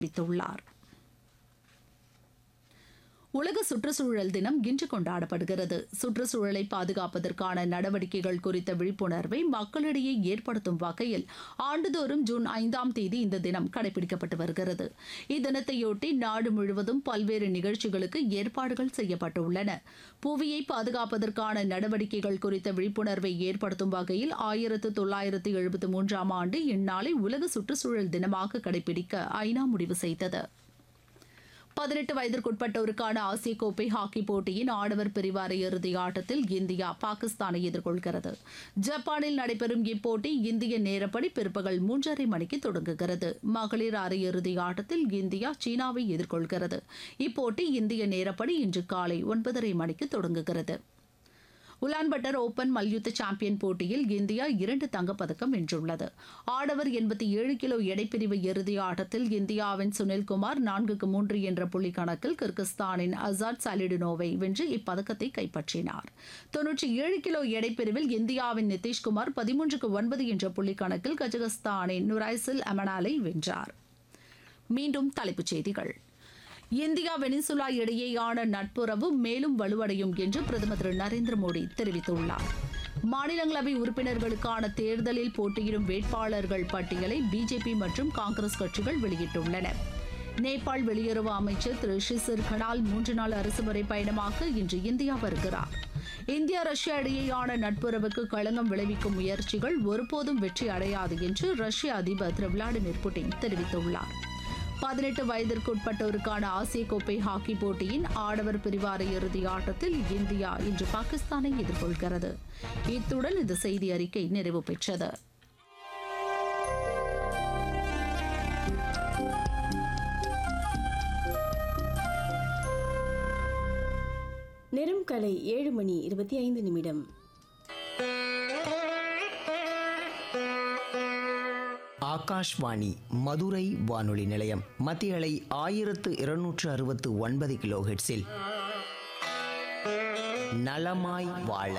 தெரிவித்துள்ளார் உலக சுற்றுச்சூழல் தினம் இன்று கொண்டாடப்படுகிறது சுற்றுச்சூழலை பாதுகாப்பதற்கான நடவடிக்கைகள் குறித்த விழிப்புணர்வை மக்களிடையே ஏற்படுத்தும் வகையில் ஆண்டுதோறும் ஜூன் ஐந்தாம் தேதி இந்த தினம் கடைபிடிக்கப்பட்டு வருகிறது இத்தினத்தையொட்டி நாடு முழுவதும் பல்வேறு நிகழ்ச்சிகளுக்கு ஏற்பாடுகள் செய்யப்பட்டுள்ளன புவியை பாதுகாப்பதற்கான நடவடிக்கைகள் குறித்த விழிப்புணர்வை ஏற்படுத்தும் வகையில் ஆயிரத்து தொள்ளாயிரத்து எழுபத்தி மூன்றாம் ஆண்டு இந்நாளை உலக சுற்றுச்சூழல் தினமாக கடைபிடிக்க ஐநா முடிவு செய்தது பதினெட்டு வயதிற்குட்பட்டோருக்கான ஆசிய கோப்பை ஹாக்கி போட்டியின் ஆடவர் பிரிவு அரையிறுதி ஆட்டத்தில் இந்தியா பாகிஸ்தானை எதிர்கொள்கிறது ஜப்பானில் நடைபெறும் இப்போட்டி இந்திய நேரப்படி பிற்பகல் மூன்றரை மணிக்கு தொடங்குகிறது மகளிர் அரையிறுதி ஆட்டத்தில் இந்தியா சீனாவை எதிர்கொள்கிறது இப்போட்டி இந்திய நேரப்படி இன்று காலை ஒன்பதரை மணிக்கு தொடங்குகிறது உலான்பட்டர் ஓபன் மல்யுத்த சாம்பியன் போட்டியில் இந்தியா இரண்டு தங்கப்பதக்கம் வென்றுள்ளது ஆடவர் எண்பத்தி ஏழு கிலோ எடைப்பிரிவு இறுதி ஆட்டத்தில் இந்தியாவின் சுனில்குமார் நான்குக்கு மூன்று என்ற புள்ளி கணக்கில் கிர்கிஸ்தானின் அசாத் சாலிடினோவை வென்று இப்பதக்கத்தை கைப்பற்றினார் தொன்னூற்றி ஏழு கிலோ எடைப்பிரிவில் இந்தியாவின் நிதிஷ்குமார் பதிமூன்றுக்கு ஒன்பது என்ற புள்ளி கணக்கில் கஜகஸ்தானின் நுரைசில் அமனாலை வென்றார் மீண்டும் தலைப்புச் செய்திகள் இந்தியா வெனிசுலா இடையேயான நட்புறவு மேலும் வலுவடையும் என்று பிரதமர் திரு நரேந்திர மோடி தெரிவித்துள்ளார் மாநிலங்களவை உறுப்பினர்களுக்கான தேர்தலில் போட்டியிடும் வேட்பாளர்கள் பட்டியலை பிஜேபி மற்றும் காங்கிரஸ் கட்சிகள் வெளியிட்டுள்ளன நேபாள் வெளியுறவு அமைச்சர் திரு ஷிசிர் கனால் மூன்று நாள் அரசுமுறை பயணமாக இன்று இந்தியா வருகிறார் இந்தியா ரஷ்யா இடையேயான நட்புறவுக்கு களங்கம் விளைவிக்கும் முயற்சிகள் ஒருபோதும் வெற்றி அடையாது என்று ரஷ்ய அதிபர் திரு விளாடிமிர் புட்டின் தெரிவித்துள்ளார் பதினெட்டு வயதிற்குட்பட்டோருக்கான ஆசிய கோப்பை ஹாக்கி போட்டியின் ஆடவர் பிரிவு அரையிறுதி ஆட்டத்தில் இந்தியா இன்று பாகிஸ்தானை எதிர்கொள்கிறது இத்துடன் இந்த செய்தி அறிக்கை நிறைவு பெற்றது நெரும் கலை ஏழு மணி இருபத்தி ஐந்து நிமிடம் ஆகாஷ்வாணி மதுரை வானொலி நிலையம் மத்திய அலை ஆயிரத்து இருநூற்று அறுபத்து ஒன்பது கிலோ ஹெட்ஸில் நலமாய் வாழ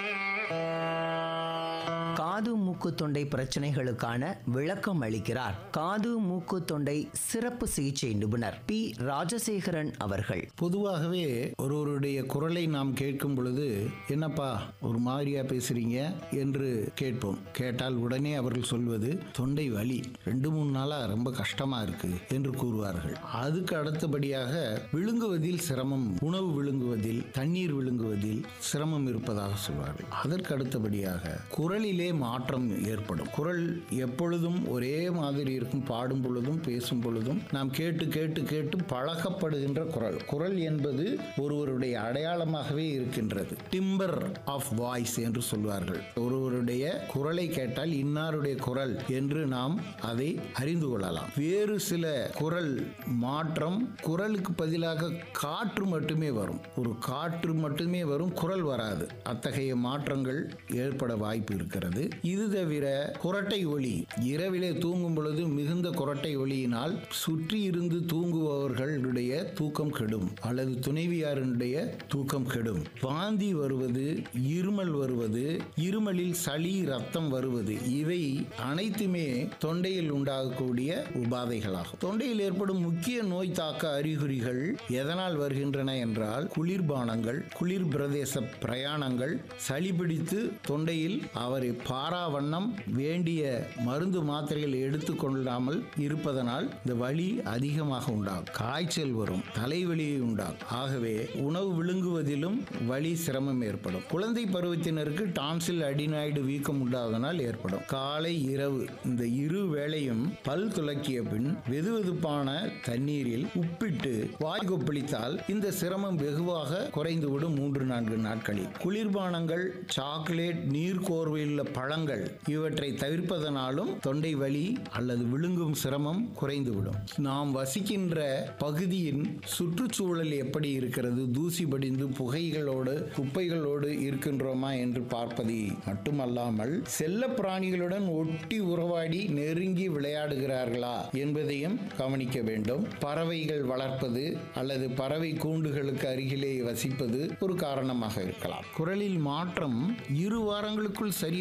காது மூக்கு தொண்டை பிரச்சனைகளுக்கான விளக்கம் அளிக்கிறார் காது மூக்கு தொண்டை சிறப்பு சிகிச்சை நிபுணர் பி ராஜசேகரன் அவர்கள் பொதுவாகவே ஒருவருடைய குரலை நாம் கேட்கும் பொழுது என்னப்பா ஒரு மாதிரியா பேசுறீங்க என்று கேட்போம் கேட்டால் உடனே அவர்கள் சொல்வது தொண்டை வலி ரெண்டு மூணு நாளா ரொம்ப கஷ்டமா இருக்கு என்று கூறுவார்கள் அதுக்கு அடுத்தபடியாக விழுங்குவதில் சிரமம் உணவு விழுங்குவதில் தண்ணீர் விழுங்குவதில் சிரமம் இருப்பதாக சொல்வார்கள் அதற்கு அடுத்தபடியாக குரலிலே மாற்றம் ஏற்படும் குரல் எப்பொழுதும் ஒரே மாதிரி இருக்கும் பாடும் பொழுதும் பேசும் பொழுதும் நாம் கேட்டு கேட்டு கேட்டு பழக்கப்படுகின்ற குரல் குரல் என்பது ஒருவருடைய அடையாளமாகவே இருக்கின்றது டிம்பர் ஆஃப் வாய்ஸ் என்று சொல்வார்கள் ஒருவருடைய குரலை கேட்டால் இன்னாருடைய குரல் என்று நாம் அதை அறிந்து கொள்ளலாம் வேறு சில குரல் மாற்றம் குரலுக்கு பதிலாக காற்று மட்டுமே வரும் ஒரு காற்று மட்டுமே வரும் குரல் வராது அத்தகைய மாற்றங்கள் ஏற்பட வாய்ப்பு இருக்கிறது இது தவிர குரட்டை ஒளி இரவிலே தூங்கும் பொழுது மிகுந்த குரட்டை ஒளியினால் சுற்றி இருந்து தூங்குபவர்களுடைய தூக்கம் கெடும் அல்லது துணைவியாருடைய தூக்கம் கெடும் வாந்தி வருவது இருமல் வருவது இருமலில் சளி ரத்தம் வருவது இவை அனைத்துமே தொண்டையில் உண்டாகக்கூடிய உபாதைகளாகும் தொண்டையில் ஏற்படும் முக்கிய நோய் தாக்க அறிகுறிகள் எதனால் வருகின்றன என்றால் குளிர்பானங்கள் குளிர் பிரதேச பிரயாணங்கள் சளி பிடித்து தொண்டையில் அவரை பாராவண்ணம் வேண்டிய மருந்து மாத்திரைகள் எடுத்துக்கொள்ளாமல் இருப்பதனால் இந்த வலி அதிகமாக உண்டாகும் காய்ச்சல் வரும் தலைவலி உண்டாகும் ஆகவே உணவு விழுங்குவதிலும் வலி சிரமம் ஏற்படும் குழந்தை பருவத்தினருக்கு டான்சில் அடினாய்டு வீக்கம் உண்டாவதனால் ஏற்படும் காலை இரவு இந்த இரு வேளையும் பல் துலக்கிய பின் வெதுவெதுப்பான தண்ணீரில் உப்பிட்டு வாய் கொப்பளித்தால் இந்த சிரமம் வெகுவாக குறைந்துவிடும் மூன்று நான்கு நாட்களில் குளிர்பானங்கள் சாக்லேட் நீர்க்கோர்வையுள்ள பழங்கள் இவற்றை தவிர்ப்பதனாலும் தொண்டை வலி அல்லது விழுங்கும் சிரமம் குறைந்துவிடும் நாம் வசிக்கின்ற பகுதியின் சுற்றுச்சூழல் எப்படி இருக்கிறது தூசி படிந்து புகைகளோடு குப்பைகளோடு இருக்கின்றோமா என்று பார்ப்பது மட்டுமல்லாமல் செல்ல பிராணிகளுடன் ஒட்டி உறவாடி நெருங்கி விளையாடுகிறார்களா என்பதையும் கவனிக்க வேண்டும் பறவைகள் வளர்ப்பது அல்லது பறவை கூண்டுகளுக்கு அருகிலே வசிப்பது ஒரு காரணமாக இருக்கலாம் குரலில் மாற்றம் இரு வாரங்களுக்குள் சரியாகாவிட்டால்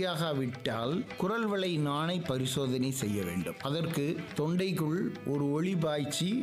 முடியாவிட்டால் குரல் வளை நாணை பரிசோதனை செய்ய வேண்டும் அதற்கு தொண்டைக்குள் ஒரு ஒளி பாய்ச்சி